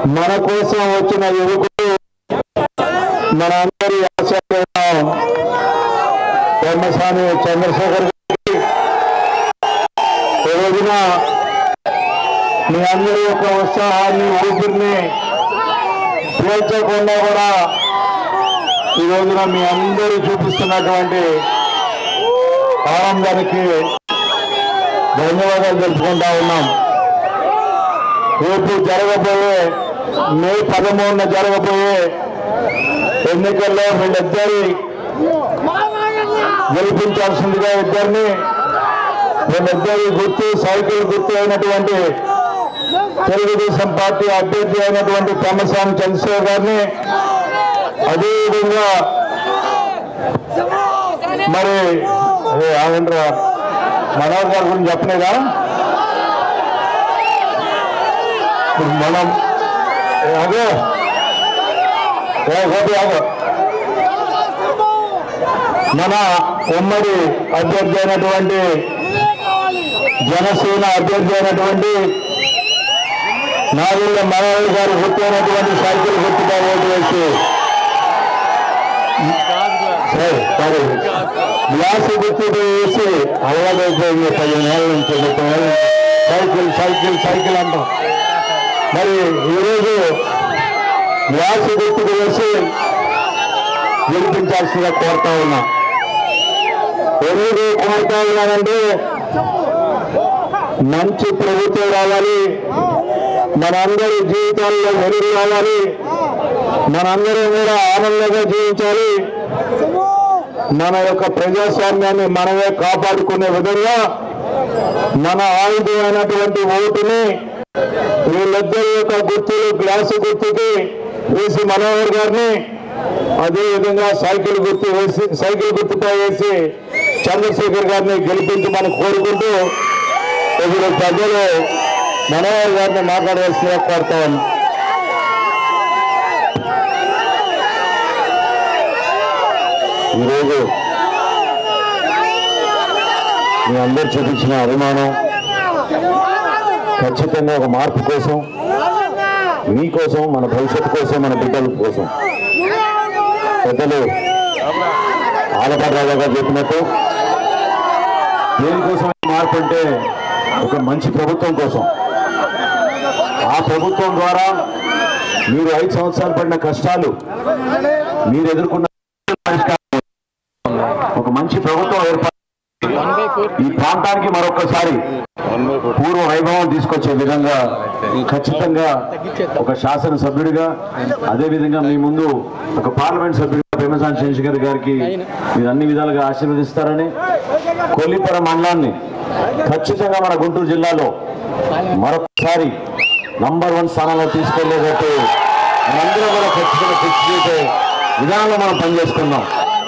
మన కోసం వచ్చిన యువకుడు మన అందరి ఆశయం బ్రహ్మస్వామి చంద్రశేఖర్ గారికి ఈ రోజున మీ అందరి యొక్క ఉత్సాహాన్ని ఊపిరిని పీల్చకుండా కూడా ఈ రోజున మీ అందరూ చూపిస్తున్నటువంటి ఆనందానికి ధన్యవాదాలు తెలుపుకుంటా ఉన్నాం రేపు జరగబోయే మే పదమూడున జరగబోయే ఎన్నికల్లో వీళ్ళిద్దరి గెలిపించాల్సిందిగా ఇద్దరిని వీళ్ళిద్దరి గుర్తు సైకిల్ గుర్తు అయినటువంటి తెలుగుదేశం పార్టీ అభ్యర్థి అయినటువంటి పెమ్మస్వామి చంద్రశేఖర్ గారిని అదేవిధంగా మరి అదే ఆగండ్రా మనోహర్ గారి గురించి చెప్పలేదా ఇప్పుడు మనం ఏ, అదే ఏ, గోపి ఆగు. మన ఉమ్మడి అభ్యర్థి అయినటువంటి జనసేన అభ్యర్థి అయినటువంటి నాగుళ్ళ మనోహర్ గారు గుర్తు అయినటువంటి సైకిల్ గుర్తుగా ఓటు వేసి సరే సరే గ్లాస్ గుర్తు వేసి అలవాటైపోయింది పదిహేను ఏళ్ళ నుంచి ముప్పై ఏళ్ళ నుంచి. సైకిల్ సైకిల్ సైకిల్ అంటాం మరి ఈరోజు గ్లాస్ గుర్తుకు వేసి గెలిపించాల్సిందిగా కోరుతా ఉన్నా ఎందుకు కోరుతా ఉన్నానంటే మంచి ప్రభుత్వం రావాలి మనందరి జీవితాల్లో వెలుగు రావాలి మనందరం కూడా ఆనందంగా జీవించాలి మన యొక్క ప్రజాస్వామ్యాన్ని మనమే కాపాడుకునే విధంగా మన ఆయుధమైనటువంటి ఓటుని వీళ్ళిద్దరి యొక్క గుర్తులు గ్లాసు గుర్తుకి వేసి మనోహర్ గారిని అదే విధంగా సైకిల్ గుర్తు వేసి సైకిల్ గుర్తుపై వేసి చంద్రశేఖర్ గారిని గెలిపించమని కోరుకుంటూ ఇప్పుడు ప్రజలు మనోహర్ గారిని మాట్లాడవలసిందిగా కోరుతా ఉన్నాం ఈరోజు మీ అందరు చూపించిన అభిమానం ఖచ్చితంగా ఒక మార్పు కోసం మీకోసం మన భవిష్యత్తు కోసం మన బిడ్డల కోసం పెద్దలు ఆలపాటి రాజా గారు చెప్పినట్టు దేనికోసం ఈ మార్పు అంటే ఒక మంచి ప్రభుత్వం కోసం ఆ ప్రభుత్వం ద్వారా మీరు ఐదు సంవత్సరాలు పడిన కష్టాలు మీరు ఎదుర్కొన్న పరిష్కారం ఒక మంచి ప్రభుత్వం ఏర్పాటు ఈ ప్రాంతానికి మరొకసారి పూర్వ వైభవం తీసుకొచ్చే విధంగా ఖచ్చితంగా ఒక శాసనసభ్యుడిగా అదే విధంగా మీ ముందు ఒక పార్లమెంట్ సభ్యుడిగా భీమసాని చంద్రశేఖర్ గారికి మీరు అన్ని విధాలుగా ఆశీర్వదిస్తారని కొల్లిపర మండలాన్ని ఖచ్చితంగా మన గుంటూరు జిల్లాలో మరొకసారి నంబర్ వన్ స్థానంలో తీసుకెళ్లేటట్టు మనందరం కూడా ఖచ్చితంగా కృషి చేసే విధానంలో మనం పనిచేసుకుందాం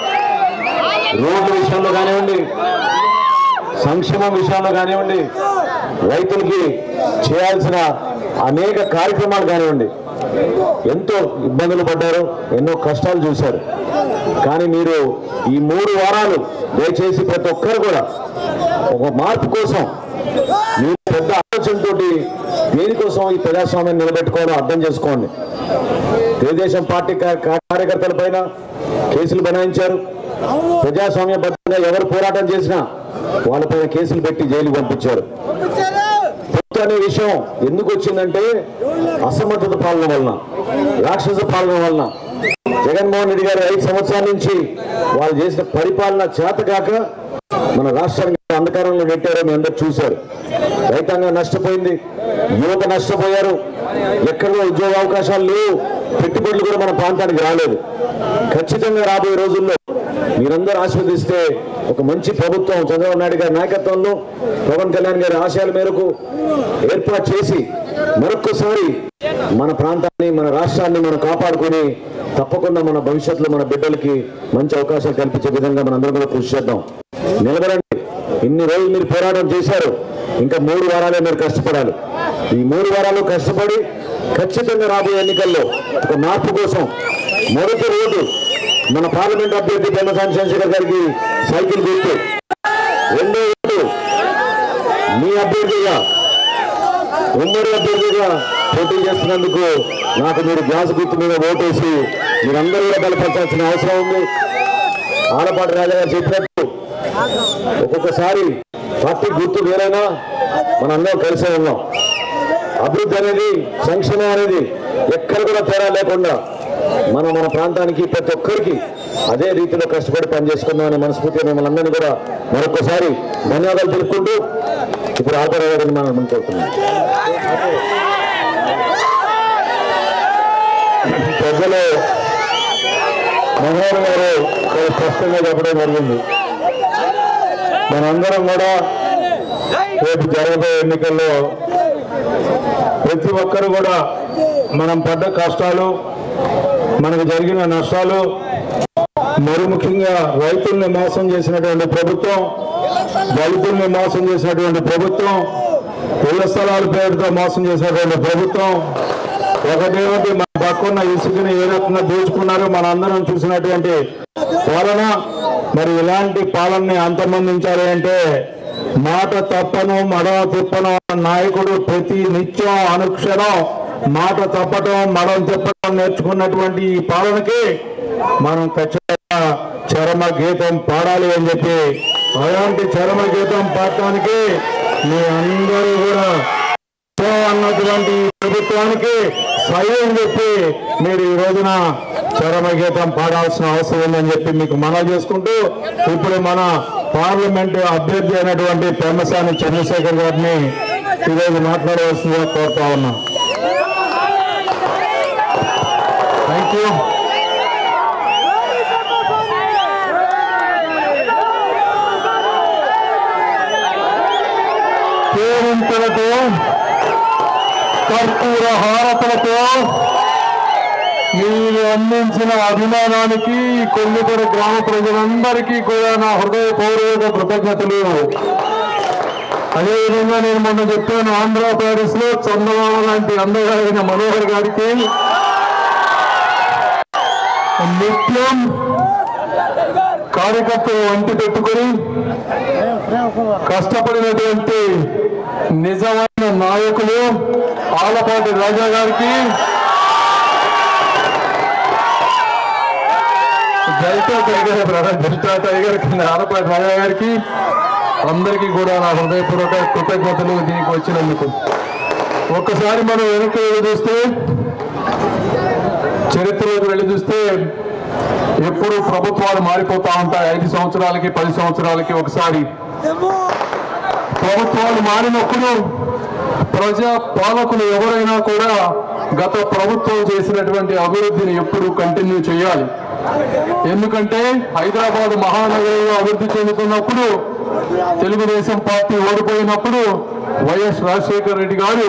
రోడ్ల విషయంలో కానివ్వండి సంక్షేమం విషయంలో కానివ్వండి రైతులకి చేయాల్సిన అనేక కార్యక్రమాలు కానివ్వండి ఎంతో ఇబ్బందులు పడ్డారు ఎన్నో కష్టాలు చూశారు కానీ మీరు ఈ మూడు వారాలు దయచేసి ప్రతి ఒక్కరు కూడా ఒక మార్పు కోసం మీరు పెద్ద ఆలోచనతో దేనికోసం ఈ ప్రజాస్వామ్యాన్ని నిలబెట్టుకోవాలో అర్థం చేసుకోండి తెలుగుదేశం పార్టీ కా- కా- కార్యకర్తల పైన కేసులు బనాయించారు ప్రజాస్వామ్యబద్ధంగా ఎవరు పోరాటం చేసినా వాళ్ళపైన కేసులు పెట్టి జైలుకి పంపించారు పొత్తు అనే విషయం ఎందుకు వచ్చిందంటే అసమర్థత పాలన వలన రాక్షస పాలన వలన జగన్మోహన్ రెడ్డి గారు ఐదు సంవత్సరాల నుంచి వాళ్ళు చేసిన పరిపాలన చేతకాక మన రాష్ట్రాన్ని అంధకారంలో నెట్టారో మీ అందరు చూశారు రైతాంగం నష్టపోయింది యువత నష్టపోయారు ఎక్కడో ఉద్యోగ అవకాశాలు లేవు పెట్టుబడులు కూడా మన ప్రాంతానికి రాలేదు ఖచ్చితంగా రాబోయే రోజుల్లో మీరందరూ ఆస్వాదిస్తే ఒక మంచి ప్రభుత్వం చంద్రబాబు నాయుడు గారి నాయకత్వంలో పవన్ కళ్యాణ్ గారి ఆశయాల మేరకు ఏర్పాటు చేసి మరొక్కసారి మన ప్రాంతాన్ని మన రాష్ట్రాన్ని మనం కాపాడుకొని తప్పకుండా మన భవిష్యత్తులో మన బిడ్డలకి మంచి అవకాశాలు కల్పించే విధంగా మనందరం కూడా కృషి చేద్దాం నిలబడండి ఇన్ని రోజులు మీరు పోరాటం చేశారు ఇంకా మూడు వారాలే మీరు కష్టపడాలి ఈ మూడు వారాలు కష్టపడి ఖచ్చితంగా రాబోయే ఎన్నికల్లో ఒక మార్పు కోసం మొదటి రోడ్డు మన పార్లమెంట్ అభ్యర్థి పెమ్మసాని చంద్రశేఖర్ గారికి సైకిల్ గుర్తు రెండో ఓటు మీ అభ్యర్థిగా ఉమ్మడి అభ్యర్థిగా పోటీ చేస్తున్నందుకు నాకు మీరు గ్లాసు గుర్తు మీద ఓటేసి మీరందరూ కూడా బలపరచాల్సిన అవసరం ఉంది ఆలపాటి రాజా గారు చెప్పినట్టు ఒక్కొక్కసారి పార్టీ గుర్తు వేరైనా మనందరం కలిసే ఉన్నాం అభివృద్ధి అనేది సంక్షేమం అనేది ఎక్కడ కూడా తేడా లేకుండా మనం మన ప్రాంతానికి ప్రతి ఒక్కరికి అదే రీతిలో కష్టపడి పనిచేసుకుందామని మనస్ఫూర్తిగా మిమ్మల్ని అందరినీ కూడా మరొకసారి ధన్యవాదాలు తెలుపుకుంటూ ఇప్పుడు ఆపరేదని మనం అనుకుంటున్నాం పెద్దలు మనోహర్ గారు చాలా స్పష్టంగా చెప్పడం జరిగింది మనందరం కూడా రేపు జరగబోయే ఎన్నికల్లో ప్రతి ఒక్కరు కూడా మనం పడ్డ కష్టాలు మనకు జరిగిన నష్టాలు మరి ముఖ్యంగా రైతుల్ని మోసం చేసినటువంటి ప్రభుత్వం దళితుల్ని మోసం చేసినటువంటి ప్రభుత్వం ఇళ్ల స్థలాల పేరుతో మోసం చేసినటువంటి ప్రభుత్వం ఒకటేమిటి మన పక్కన్న ఇసుకని ఏ రకంగా దోచుకున్నారో మన అందరం చూసినటువంటి పాలన మరి ఇలాంటి పాలనని అంతమందించాలి అంటే మాట తప్పను మడవ తిప్పను అన్న నాయకుడు ప్రతి నిత్యం అనుక్షణం మాట తప్పటం మడం తిప్పటం నేర్చుకున్నటువంటి ఈ పాలనకి మనం ఖచ్చితంగా చరమ గీతం పాడాలి అని చెప్పి అలాంటి చరమ గీతం పాడటానికి మీ అందరూ కూడా సో అన్నటువంటి ఈ ప్రభుత్వానికి సైన్ చెప్పి మీరు ఈ రోజున చరమ గీతం పాడాల్సిన అవసరం ఉందని చెప్పి మీకు మనవి చేసుకుంటూ ఇప్పుడు మన పార్లమెంటు అభ్యర్థి అయినటువంటి పెమ్మసాని చంద్రశేఖర్ గారిని ఈరోజు మాట్లాడవలసిందిగా కోరుతా ఉన్నా థ్యాంక్ యూ కేరింతలతో కర్పూర హారతలతో మీరు అందించిన అభిమానానికి కొల్లిపూర గ్రామ ప్రజలందరికీ కూడా నా హృదయపూర్వక కృతజ్ఞతలు అదేవిధంగా నేను మొన్న చెప్పాను ఆంధ్రప్రదేశ్ లో చందమామ లాంటి అందగారైన మనోహర్ గారికి నిత్యం కార్యకర్తలు వంటి పెట్టుకొని కష్టపడినటువంటి నిజమైన నాయకులు ఆలపాటి రాజా గారికి delta tiger brother delta tiger కింద ఆలపాటి రాజా గారికి అందరికీ కూడా నా హృదయపూర్వక కృతజ్ఞతలు దీనికి వచ్చినందుకు ఒక్కసారి మనం వెనక్కి వెళ్ళి చూస్తే చరిత్రలోకి వెళ్ళి చూస్తే ఎప్పుడు ప్రభుత్వాలు మారిపోతా ఉంటాయి ఐదు సంవత్సరాలకి పది సంవత్సరాలకి ఒకసారి ప్రభుత్వాలు మారినప్పుడు ప్రజా పాలకులు ఎవరైనా కూడా గత ప్రభుత్వం చేసినటువంటి అభివృద్ధిని ఎప్పుడు కంటిన్యూ చేయాలి ఎందుకంటే హైదరాబాద్ మహానగరంలో అభివృద్ధి చెందుతున్నప్పుడు తెలుగుదేశం పార్టీ ఓడిపోయినప్పుడు వైఎస్ రాజశేఖర రెడ్డి గారు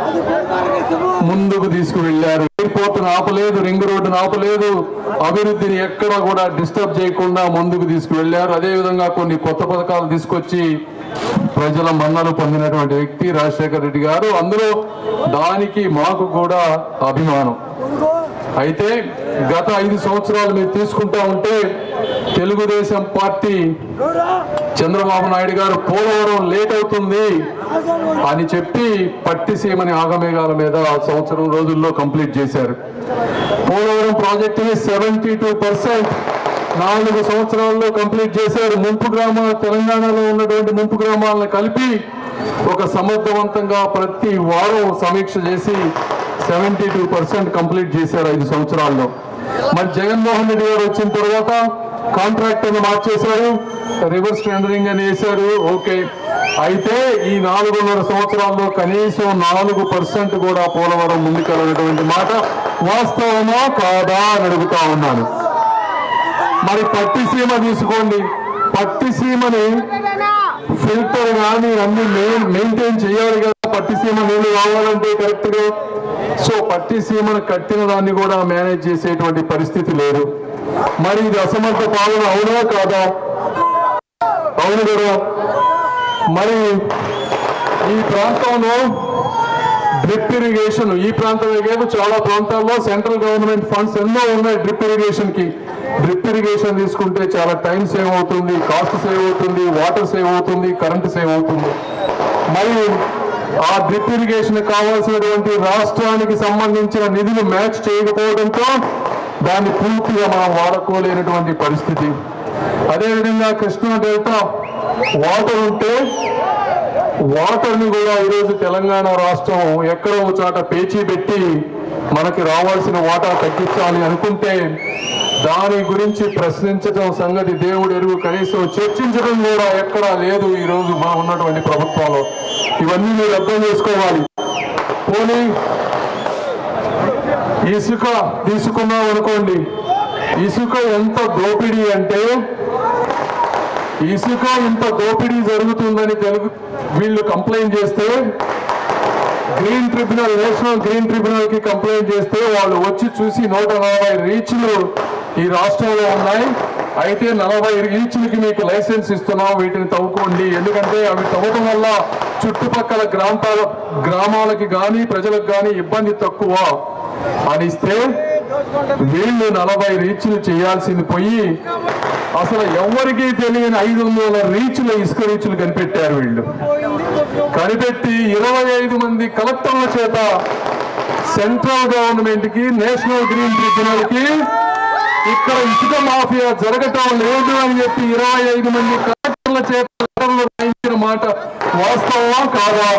ముందుకు తీసుకువెళ్లారు ఎయిర్పోర్ట్ ఆపలేదు రింగ్ రోడ్డును ఆపలేదు అభివృద్ధిని ఎక్కడ కూడా డిస్టర్బ్ చేయకుండా ముందుకు తీసుకువెళ్లారు అదేవిధంగా కొన్ని కొత్త పథకాలు తీసుకొచ్చి ప్రజల మన్నలు పొందినటువంటి వ్యక్తి రాజశేఖర రెడ్డి గారు అందులో దానికి మాకు కూడా అభిమానం అయితే గత ఐదు సంవత్సరాలు మీరు తీసుకుంటా ఉంటే తెలుగుదేశం పార్టీ చంద్రబాబు నాయుడు గారు పోలవరం లేట్ అవుతుంది అని చెప్పి పట్టిసీమని ఆగమేఘాల మీద ఆ సంవత్సరం రోజుల్లో కంప్లీట్ చేశారు పోలవరం ప్రాజెక్టుని సెవెంటీ టూ పర్సెంట్ నాలుగు సంవత్సరాల్లో కంప్లీట్ చేశారు ముంపు గ్రామాల తెలంగాణలో ఉన్నటువంటి ముంపు గ్రామాలను కలిపి ఒక సమర్థవంతంగా ప్రతి వారం సమీక్ష చేసి సెవెంటీ టూ పర్సెంట్ కంప్లీట్ చేశారు ఐదు సంవత్సరాల్లో మరి జగన్మోహన్ రెడ్డి గారు వచ్చిన తర్వాత కాంట్రాక్ట్ అని మార్చేశారు రివర్స్ టెండరింగ్ అని వేశారు ఓకే అయితే ఈ నాలుగున్నర సంవత్సరాల్లో కనీసం నాలుగు పర్సెంట్ కూడా పోలవరం ముందుకెళ్ళినటువంటి మాట వాస్తవమా కాదా అని అడుగుతా ఉన్నాను మరి పట్టిసీమ తీసుకోండి పట్టిసీమని ఫిల్టర్ కానీ అన్ని మెయింటైన్ చేయాలి కదా పట్టిసీమ నీళ్లు కావాలంటే కరెక్ట్ గా సో పట్టిసీమను కట్టిన దాన్ని కూడా మేనేజ్ చేసేటువంటి పరిస్థితి లేదు మరి ఇది అసమర్థ పాలన అవునా కాదా అవును కదా మరి ఈ ప్రాంతంలో డ్రిప్ ఇరిగేషన్ ఈ ప్రాంతమే కాదు చాలా ప్రాంతాల్లో సెంట్రల్ గవర్నమెంట్ ఫండ్స్ ఎన్నో ఉన్నాయి డ్రిప్ ఇరిగేషన్ కి డ్రిప్ ఇరిగేషన్ తీసుకుంటే చాలా టైం సేవ్ అవుతుంది కాస్ట్ సేవ్ అవుతుంది వాటర్ సేవ్ అవుతుంది కరెంట్ సేవ్ అవుతుంది మరి ఆ డ్రిప్ ఇరిగేషన్ కావాల్సినటువంటి రాష్ట్రానికి సంబంధించిన నిధులు మ్యాచ్ చేయకపోవడంతో దాన్ని పూర్తిగా మనం వాడుకోలేనటువంటి పరిస్థితి అదేవిధంగా కృష్ణా డెల్టా వాటర్ ఉంటే వాటర్ ని కూడా ఈరోజు తెలంగాణ రాష్ట్రం ఎక్కడో ఒక చోట పేచీ పెట్టి మనకి రావాల్సిన వాటా తగ్గించాలి అనుకుంటే దాని గురించి ప్రశ్నించడం సంగతి దేవుడు ఎరుగు కనీసం చర్చించడం కూడా ఎక్కడా లేదు ఈ రోజు మనం ఉన్నటువంటి ప్రభుత్వంలో ఇవన్నీ మీరు అర్థం చేసుకోవాలి పోనీ ఇసుక తీసుకున్నాం అనుకోండి ఇసుక ఎంత దోపిడీ అంటే ఇసుక ఇంత దోపిడీ జరుగుతుందని తెలుగు వీళ్ళు కంప్లైంట్ చేస్తే green tribunal national green tribunal కి కంప్లైంట్ చేస్తే వాళ్ళు వచ్చి చూసి నూట నలభై రీచ్లు ఈ రాష్ట్రంలో ఉన్నాయి అయితే నలభై రీచ్లకి మీకు లైసెన్స్ ఇస్తున్నాం వీటిని తవ్వుకోండి ఎందుకంటే అవి తవ్వడం వల్ల చుట్టుపక్కల గ్రాంతాల గ్రామాలకి కానీ ప్రజలకు కానీ ఇబ్బంది తక్కువ అని ఇస్తే వీళ్ళు నలభై రీచ్లు చేయాల్సింది పోయి అసలు ఎవరికీ తెలియని ఐదు వందల రీచ్ల ఇసుక రీచ్లు కనిపెట్టారు వీళ్ళు కనిపెట్టి ఇరవై ఐదు మంది కలెక్టర్ల చేత సెంట్రల్ గవర్నమెంట్ కి నేషనల్ గ్రీన్ ట్రిబ్యునల్ కి ఇక్కడ ఇసుక మాఫియా జరగటం లేదు అని చెప్పి ఇరవై ఐదు మంది కలెక్టర్ల చేత లెటర్లు రాయించిన మాట వాస్తవమా కాదా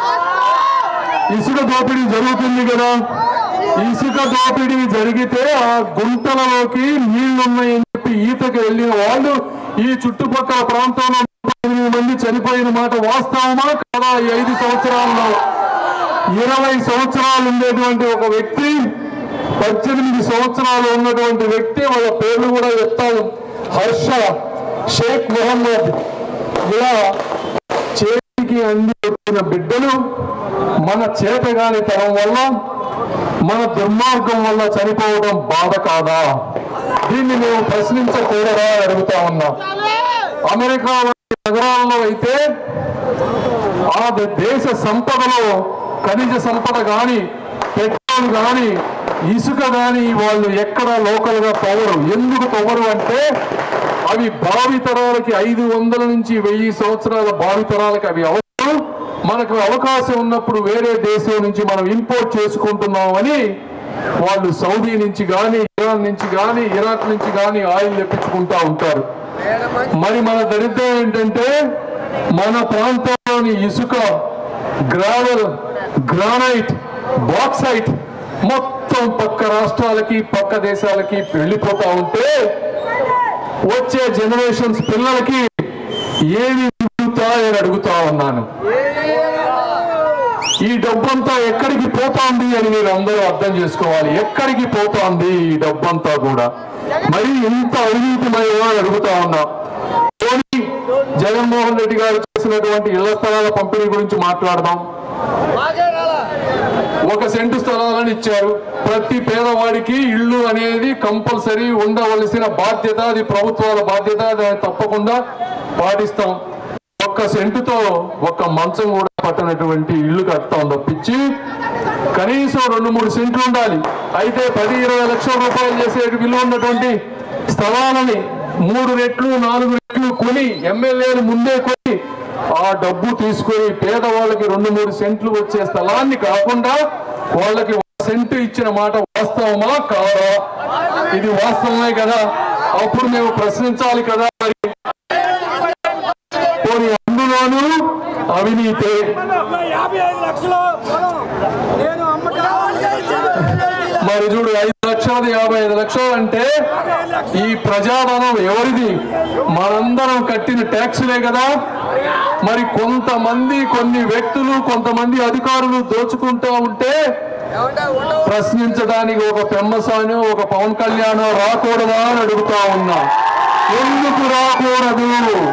ఇసుక దోపిడీ జరుగుతుంది కదా ఇసుక దోపిడీ జరిగితే ఆ గుంటలలోకి నీళ్లున్నాయని చెప్పి ఈతకి వెళ్ళిన వాళ్ళు ఈ చుట్టుపక్కల ప్రాంతంలో ముప్పై ఎనిమిది మంది చనిపోయిన మాట వాస్తవమా కాదా ఈ ఐదు సంవత్సరాల్లో ఇరవై సంవత్సరాలు ఉండేటువంటి ఒక వ్యక్తి పద్దెనిమిది సంవత్సరాలు ఉన్నటువంటి వ్యక్తి వాళ్ళ పేర్లు కూడా చెప్తాను హర్ష షేక్ మొహమ్మద్ ఇలా చేతికి అంది వచ్చిన బిడ్డలు మన చేతగాని తరం వల్ల మన దుర్మార్గం వల్ల చనిపోవడం బాధ కాదా దీన్ని మేము ప్రశ్నించకూడదా అని అడుగుతా ఉన్నాం అమెరికా వంటి నగరాల్లో అయితే ఆ ద- దేశ సంపదలో ఖనిజ సంపద గాని పెట్రోల్ గాని ఇసుక గాని వాళ్ళు ఎక్కడ లోకల్ గా తవ్వరు ఎందుకు తవ్వరు అంటే అవి భావితరాలకి ఐదు వందల నుంచి వెయ్యి సంవత్సరాల భావితరాలకి అవి అవసరం మనకు అవకాశం ఉన్నప్పుడు వేరే దేశం నుంచి మనం ఇంపోర్ట్ చేసుకుంటున్నామని వాళ్ళు సౌదీ నుంచి గాని ఇరాన్ నుంచి గాని ఇరాక్ నుంచి గాని ఆయిల్ తెప్పించుకుంటా ఉంటారు మరి మన దరిద్రం ఏంటంటే మన ప్రాంతంలోని ఇసుక గ్రావెల్ గ్రానైట్ బాక్సైట్ మొత్తం పక్క రాష్ట్రాలకి పక్క దేశాలకి వెళ్ళిపోతా ఉంటే వచ్చే జనరేషన్స్ పిల్లలకి ఏమి మిగులుతాయని అడుగుతా ఉన్నాను ఈ డబ్బంతా ఎక్కడికి పోతోంది అని మీరు అందరూ అర్థం చేసుకోవాలి ఎక్కడికి పోతోంది ఈ డబ్బంతా కూడా మరి ఇంత అవినీతిమయమో అని అడుగుతా ఉన్నా పోనీ జగన్మోహన్ రెడ్డి గారు చేసినటువంటి ఇళ్ల స్థలాల పంపిణీ గురించి మాట్లాడదాం ఒక సెంటు స్థలాలను ఇచ్చారు ప్రతి పేదవాడికి ఇల్లు అనేది కంపల్సరీ ఉండవలసిన బాధ్యత అది ప్రభుత్వాల బాధ్యత దాన్ని తప్పకుండా పాటిస్తాం ఒక్క సెంటుతో ఒక్క మంచం కూడా పట్టనటువంటి ఇల్లు కడతాం తప్పించి కనీసం రెండు మూడు సెంట్లు ఉండాలి అయితే పది ఇరవై లక్షల రూపాయలు చేసే విలువ ఉన్నటువంటి స్థలాలని మూడు రెట్లు నాలుగు రెట్లు కొని ఎమ్మెల్యేలు ముందే కొని ఆ డబ్బు తీసుకొని పేదవాళ్ళకి రెండు మూడు సెంట్లు వచ్చే స్థలాన్ని కాకుండా వాళ్ళకి ఒక సెంటు ఇచ్చిన మాట వాస్తవమా కాదా ఇది వాస్తవమే కదా అప్పుడు మేము ప్రశ్నించాలి కదా మరి పోనీ అందులోనూ అవినీతే యాభై ఐదు లక్షలు పొలం నేను మరి చూడు ఐదు లక్షలది యాభై ఐదు లక్షలు అంటే ఈ ప్రజాధనం ఎవరిది మనందరం కట్టిన ట్యాక్సులే కదా మరి కొంతమంది కొన్ని వ్యక్తులు కొంతమంది అధికారులు దోచుకుంటూ ఉంటే ప్రశ్నించడానికి ఒక పెమ్మసాను ఒక పవన్ కళ్యాణ్ రాకూడదా అని అడుగుతా ఉన్నా ఎందుకు రాకూడదు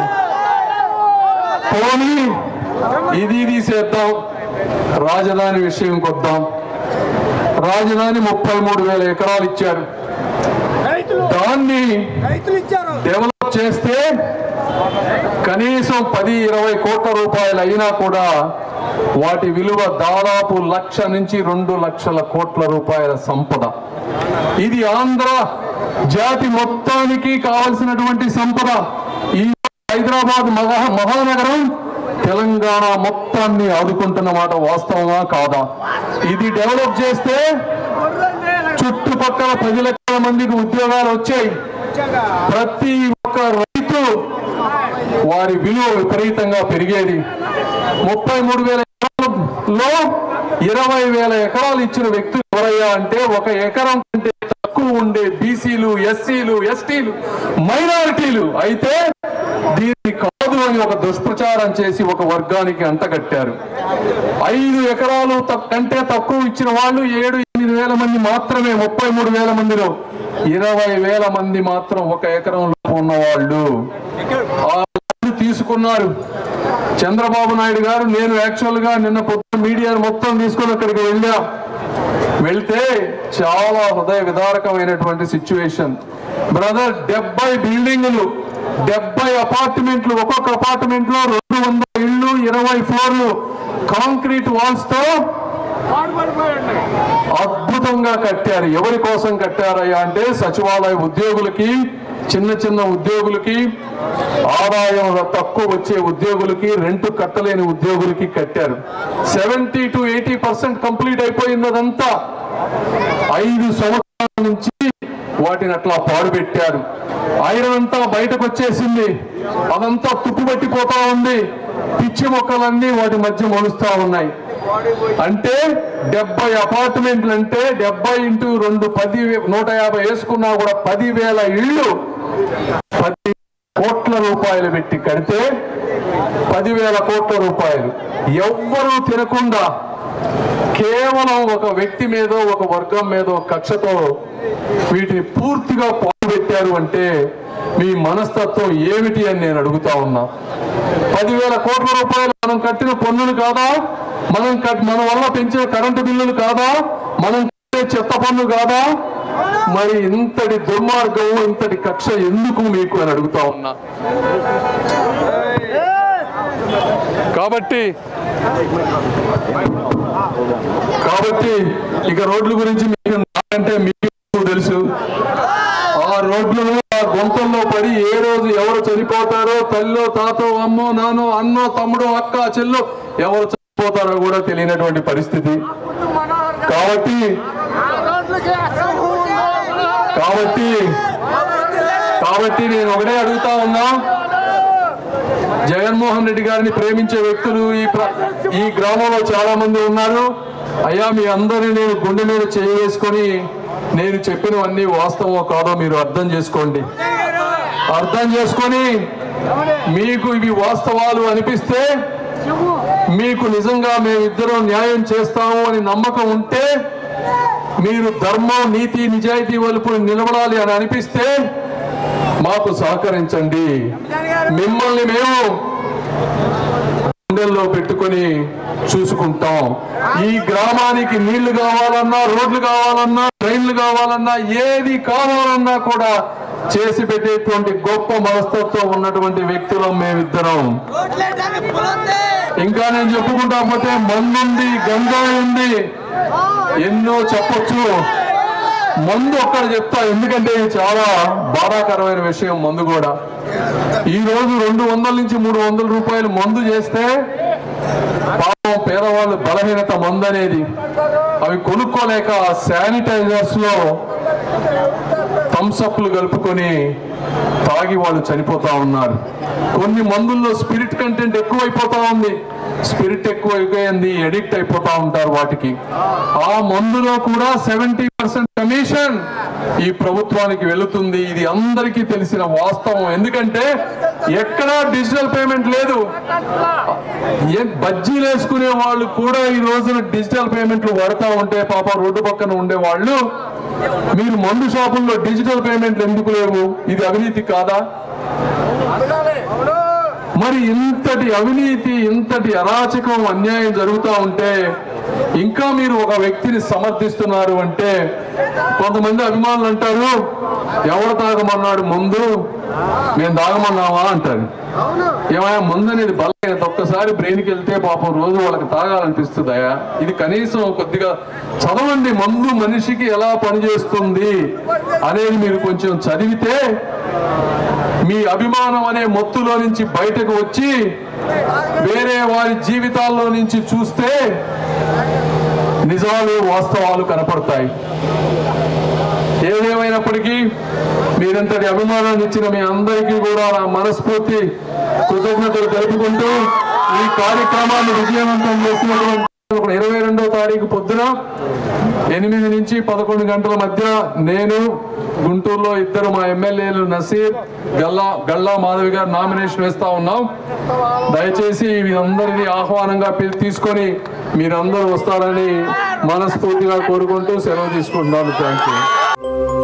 పోనీ ఇది తీసేద్దాం రాజధాని విషయంకి వద్దాం రాజధాని ముప్పై మూడు వేల ఎకరాలు ఇచ్చారు రైతులు దాన్ని రైతులు ఇచ్చారు డెవలప్ చేస్తే కనీసం పది ఇరవై కోట్ల రూపాయలు అయినా కూడా వాటి విలువ దాదాపు లక్ష నుంచి రెండు లక్షల కోట్ల రూపాయల సంపద ఇది ఆంధ్ర జాతి మొత్తానికి కావలసినటువంటి సంపద ఈ హైదరాబాద్ మహా మహానగరం తెలంగాణ మొత్తాన్ని ఆదుకుంటున్న మాట వాస్తవమా కాదా ఇది డెవలప్ చేస్తే చుట్టుపక్కల పది లక్షల మందికి ఉద్యోగాలు వచ్చాయి ప్రతి ఒక్క రైతు వారి విలువ విపరీతంగా పెరిగేది ముప్పై మూడు వేల ఎకరాలలో ఇరవై వేల ఎకరాలు ఇచ్చిన వ్యక్తులు ఎవరయ్యా అంటే ఒక ఎకరం కంటే తక్కువ ఉండే బీసీలు ఎస్సీలు ఎస్టీలు మైనారిటీలు అయితే దీన్ని కాదు అని ఒక దుష్ప్రచారం చేసి ఒక వర్గానికి అంటగట్టారు ఐదు ఎకరాలు తక్- కంటే తక్కువ ఇచ్చిన వాళ్ళు ఏడు ఎనిమిది వేల మంది మాత్రమే ముప్పై మూడు వేల మందిలో ఇరవై వేల మంది మాత్రం ఒక ఎకరంలో ఉన్నవాళ్ళు ఆ ల్యాండ్ తీసుకున్నారు చంద్రబాబు నాయుడు గారు నేను యాక్చువల్ గా నిన్న పొద్దున మీడియా మొత్తం తీసుకొని అక్కడికి వెళ్ళా వెళ్తే చాలా హృదయ విదారకమైనటువంటి సిచ్యువేషన్ బ్రదర్ డెబ్బై బిల్డింగులు డెబ్బై అపార్ట్మెంట్లు ఒక్కొక్క అపార్ట్మెంట్ లో రెండు వందల ఇళ్ళు ఇరవై ఫ్లోర్లు కాంక్రీట్ వాల్స్ తో పాడుపడిపోయండి అద్భుతంగా కట్టారు ఎవరి కోసం కట్టారయ్యా అంటే సచివాలయ ఉద్యోగులకి చిన్న చిన్న ఉద్యోగులకి ఆదాయం తక్కువ వచ్చే ఉద్యోగులకి రెంట్ కట్టలేని ఉద్యోగులకి కట్టారు seventy to eighty percent complete అయిపోయింది అదంతా ఐదు సంవత్సరాల నుంచి వాటిని అట్లా పాడుపెట్టారు ఐరన్ అంతా బయటకు వచ్చేసింది అదంతా తుప్పుపట్టిపోతా ఉంది పిచ్చి మొక్కలన్నీ వాటి మధ్య మొలుస్తా ఉన్నాయి అంటే డెబ్బై అపార్ట్మెంట్లు అంటే డెబ్బై ఇంటూ రెండు పది వే- నూట యాభై వేసుకున్నా కూడా పదివేల ఇళ్ళు పది కోట్ల రూపాయలు పెట్టి కడితే పదివేల కోట్ల రూపాయలు ఎవ్వరూ తినకుండా కేవలం ఒక వ్యక్తి మీదో ఒక వర్గం మీదో కక్షతో వీటిని పూర్తిగా పాల్పెట్టారు అంటే మీ మనస్తత్వం ఏమిటి అని నేను అడుగుతా ఉన్నా పదివేల కోట్ల రూపాయలు మనం కట్టిన పన్నులు కాదా మనం కట్- మన వల్ల పెంచిన కరెంటు బిల్లులు కాదా మనం కట్టే చెత్త పన్ను కాదా మరి ఇంతటి దుర్మార్గం ఇంతటి కక్ష ఎందుకు మీకు అని అడుగుతా ఉన్నా కాబట్టి కాబట్టి ఇక రోడ్ల గురించి మీకు నాకంటే మీకు తెలుసు ఆ రోడ్లలో ఆ గుంతల్లో పడి ఏ రోజు ఎవరు చనిపోతారో తల్లో తాతో అమ్మో నానో అన్నో తమ్ముడో అక్క చెల్లో ఎవరు చనిపోతారో కూడా తెలియనటువంటి పరిస్థితి కాబట్టి కాబట్టి కాబట్టి నేను ఒకటే అడుగుతా ఉన్నా జగన్మోహన్ రెడ్డి గారిని ప్రేమించే వ్యక్తులు ఈ ప్ర- ఈ గ్రామంలో చాలా మంది ఉన్నారు అయ్యా మీ అందరినీ నేను గుండె మీద చేయి వేసుకొని నేను చెప్పినవన్నీ వాస్తవమో కాదో మీరు అర్థం చేసుకోండి అర్థం చేసుకొని మీకు ఇవి వాస్తవాలు అనిపిస్తే మీకు నిజంగా మేమిద్దరం న్యాయం చేస్తాము అని నమ్మకం ఉంటే మీరు ధర్మం నీతి నిజాయితీ వైపు నిలబడాలి అని అనిపిస్తే మాకు సహకరించండి మిమ్మల్ని మేము గుండెల్లో పెట్టుకొని చూసుకుంటాం ఈ గ్రామానికి నీళ్లు కావాలన్నా రోడ్లు కావాలన్నా ట్రైన్లు కావాలన్నా ఏది కావాలన్నా కూడా చేసి పెట్టేటువంటి గొప్ప మనస్తత్వం ఉన్నటువంటి వ్యక్తులం మేమిద్దరం ఇంకా నేను చెప్పుకుంటా పోతే మందుంది గంజాయి ఉంది ఎన్నో చెప్పొచ్చు మందు ఒక్కడ చెప్తా ఎందుకంటే ఇది చాలా బాధాకరమైన విషయం మందు కూడా ఈ రోజు రెండు వందల నుంచి మూడు వందల రూపాయలు మందు చేస్తే పాపం పేదవాళ్ళు బలహీనత మందు అనేది అవి కొనుక్కోలేక శానిటైజర్స్ లో థమ్స్అప్లు కలుపుకొని తాగి వాళ్ళు చనిపోతా ఉన్నారు కొన్ని మందుల్లో స్పిరిట్ కంటెంట్ ఎక్కువైపోతా ఉంది స్పిరిట్ ఎక్కువైపోయింది ఎడిక్ట్ అయిపోతా ఉంటారు వాటికి ఆ మందులో కూడా సెవెంటీ పర్సెంట్ కమిషన్ ఈ ప్రభుత్వానికి వెళుతుంది ఇది అందరికీ తెలిసిన వాస్తవం ఎందుకంటే ఎక్కడా డిజిటల్ పేమెంట్ లేదు ఏ బజ్జీలు వేసుకునే వాళ్ళు కూడా ఈ రోజున డిజిటల్ పేమెంట్లు వాడుతూ ఉంటే పాప రోడ్డు పక్కన ఉండే వాళ్ళు మీరు మందు షాపుల్లో డిజిటల్ పేమెంట్లు ఎందుకు లేవు ఇది అవినీతి కాదా మరి ఇంతటి అవినీతి ఇంతటి అరాచకం అన్యాయం జరుగుతూ ఉంటే ఇంకా మీరు ఒక వ్యక్తిని సమర్థిస్తున్నారు అంటే కొంతమంది అభిమానులు అంటారు ఎవరు తాగమన్నాడు ముందు మేము తాగమన్నావా అంటారు ఏమయ్యా ముందు అనేది బలహీనత ఒక్కసారి బ్రెయిన్కి వెళ్తే పాపం రోజు వాళ్ళకి తాగాలనిపిస్తుందయా ఇది కనీసం కొద్దిగా చదవండి మందు మనిషికి ఎలా పనిచేస్తుంది అనేది మీరు కొంచెం చదివితే మీ అభిమానం అనే మొత్తులో నుంచి బయటకు వచ్చి వేరే వారి జీవితాల్లో నుంచి చూస్తే నిజాలు వాస్తవాలు కనపడతాయి ఏదేమైనప్పటికీ మీరంతటి అభిమానాన్ని ఇచ్చిన మీ అందరికీ కూడా నా మనస్ఫూర్తి కృతజ్ఞతలు తెలుపుకుంటూ ఈ కార్యక్రమాన్ని విజయవంతం చేసినటువంటి ఇరవై రెండో తారీఖు పొద్దున ఎనిమిది నుంచి పదకొండు గంటల మధ్య నేను గుంటూరులో ఇద్దరు మా ఎమ్మెల్యేలు నసీర్ గల్లా గల్లా మాధవి గారు నామినేషన్ వేస్తా ఉన్నాం దయచేసి మీరందరినీ ఆహ్వానంగా పిలి- తీసుకొని మీరందరూ వస్తారని మనస్ఫూర్తిగా కోరుకుంటూ సెలవు తీసుకుంటున్నాను థ్యాంక్ యూ